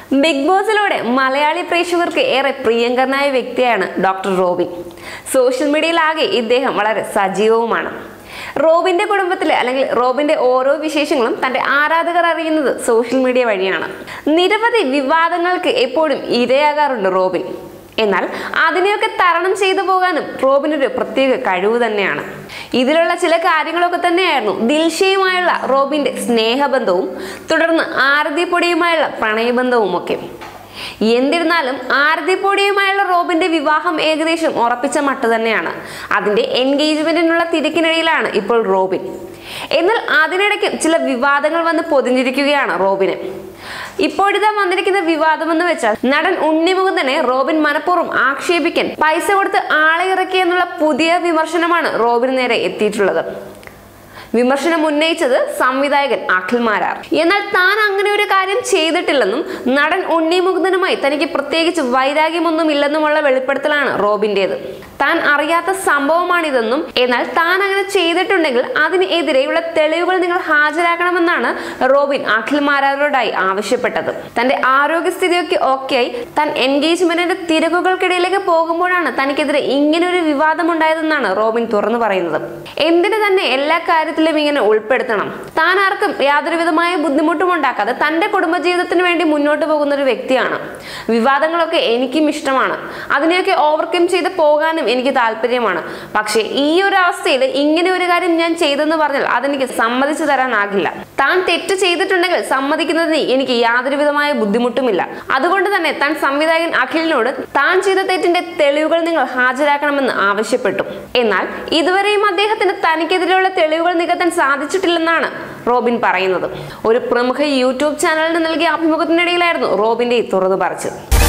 big ബോസിലൂടെ Malayali പ്രേക്ഷകർക്ക് ഏറെ പ്രിയങ്കരനായ വ്യക്തിയാണ് ഡോക്ടർ റോബിൻ സോഷ്യൽ മീഡിയയിലാകെ ഇദ്ദേഹം വളരെ സജീവവുമാണ് റോബിന്റെ കുടുംബത്തിലെ അല്ലെങ്കിൽ റോബിന്റെ ഓരോ വിശേഷങ്ങളും തന്റെ ആരാധകർ അറിയുന്നത് സോഷ്യൽ മീഡിയ വഴിയാണ് നിരവധി വിവാദങ്ങൾക്ക് എപ്പോഴും ഇരയാകാറുണ്ട് റോബിൻ എന്നാൽ അതിനെയൊക്കെ തരണം ചെയ്തു പോകാനും റോബിനൊരു പ്രത്യേക കഴിവ് തന്നെയാണ് ഇതിലുള്ള ചില കാര്യങ്ങളൊക്കെ തന്നെയായിരുന്നു ദിൽഷയുമായുള്ള റോബിന്റെ സ്നേഹബന്ധവും തുടർന്ന് ആരതിപ്പൊടിയുമായുള്ള പ്രണയബന്ധവും ഒക്കെ എന്നിരുന്നാലും ആരതിപ്പൊടിയുമായുള്ള റോബിന്റെ വിവാഹം ഏകദേശം ഉറപ്പിച്ച മട്ട് തന്നെയാണ് അതിന്റെ എൻഗേജ്മെന്റിനുള്ള തിരക്കിനിടയിലാണ് ഇപ്പോൾ റോബിൻ എന്നാൽ അതിനിടയ്ക്കും ചില വിവാദങ്ങൾ വന്ന് പൊതിഞ്ഞിരിക്കുകയാണ് റോബിന് ഇപ്പോഴിതാ വന്നിരിക്കുന്ന വിവാദം എന്ന് വെച്ചാൽ നടൻ ഉണ്ണിമുകുന്ദനെ റോബിൻ മനഃപൂർവ്വം ആക്ഷേപിക്കാൻ പൈസ കൊടുത്ത് ആളെ ഇറക്കി എന്നുള്ള പുതിയ വിമർശനമാണ് റോബിന് നേരെ എത്തിയിട്ടുള്ളത് വിമർശനം ഉന്നയിച്ചത് സംവിധായകൻ അഖിൽ മാരാർ എന്നാൽ താൻ അങ്ങനെ ഒരു കാര്യം ചെയ്തിട്ടില്ലെന്നും നടൻ ഉണ്ണി മുകുന്ദനുമായി തനിക്ക് പ്രത്യേകിച്ച് വൈരാഗ്യമൊന്നും ഇല്ലെന്നുമുള്ള വെളിപ്പെടുത്തലാണ് റോബിന്റേത് താൻ അറിയാത്ത സംഭവമാണിതെന്നും എന്നാൽ താൻ അങ്ങനെ ചെയ്തിട്ടുണ്ടെങ്കിൽ അതിനെതിരെയുള്ള തെളിവുകൾ നിങ്ങൾ ഹാജരാക്കണമെന്നാണ് റോബിൻ അഖിൽ മാരാരോടായി ആവശ്യപ്പെട്ടത് തന്റെ ആരോഗ്യസ്ഥിതിയൊക്കെ ഓക്കെയായി താൻ എൻഗേജ്മെന്റിന്റെ തിരക്കുകൾക്കിടയിലേക്ക് പോകുമ്പോഴാണ് തനിക്കെതിരെ ഇങ്ങനെ ഒരു വിവാദം ഉണ്ടായതെന്നാണ് റോബിൻ തുറന്നു പറയുന്നത് എന്തിനു തന്നെ എല്ലാ കാര്യത്തിലും ഇങ്ങനെ ഉൾപ്പെടുത്തണം താൻ ആർക്കും യാതൊരു വിധമായ ബുദ്ധിമുട്ടും ഉണ്ടാക്കാതെ തന്റെ കുടുംബജീവിതത്തിന് വേണ്ടി മുന്നോട്ട് പോകുന്ന ഒരു വ്യക്തിയാണ് വിവാദങ്ങളൊക്കെ എനിക്കും ഇഷ്ടമാണ് അതിനെയൊക്കെ ഓവർകം ചെയ്ത് പോകാനും എനിക്ക് താല്പര്യമാണ് പക്ഷേ ഈ ഒരു അവസ്ഥയിൽ ഇങ്ങനെ ഒരു കാര്യം ഞാൻ ചെയ്തെന്ന് പറഞ്ഞാൽ അതെനിക്ക് സമ്മതിച്ചു തരാനാകില്ല താൻ തെറ്റ് ചെയ്തിട്ടുണ്ടെങ്കിൽ സമ്മതിക്കുന്നതിന് എനിക്ക് യാതൊരു വിധമായ ബുദ്ധിമുട്ടുമില്ല അതുകൊണ്ട് തന്നെ താൻ സംവിധായകൻ അഖിലിനോട് താൻ ചെയ്ത തെറ്റിന്റെ തെളിവുകൾ നിങ്ങൾ ഹാജരാക്കണമെന്ന് ആവശ്യപ്പെട്ടു എന്നാൽ ഇതുവരെയും അദ്ദേഹത്തിന് തനിക്കെതിരെയുള്ള തെളിവുകൾ നികത്താൻ സാധിച്ചിട്ടില്ലെന്നാണ് റോബിൻ പറയുന്നത് ഒരു പ്രമുഖ യൂട്യൂബ് ചാനലിന് നൽകിയ അഭിമുഖത്തിനിടയിലായിരുന്നു റോബിന്റെ ഈ തുറന്നു പറച്ചിൽ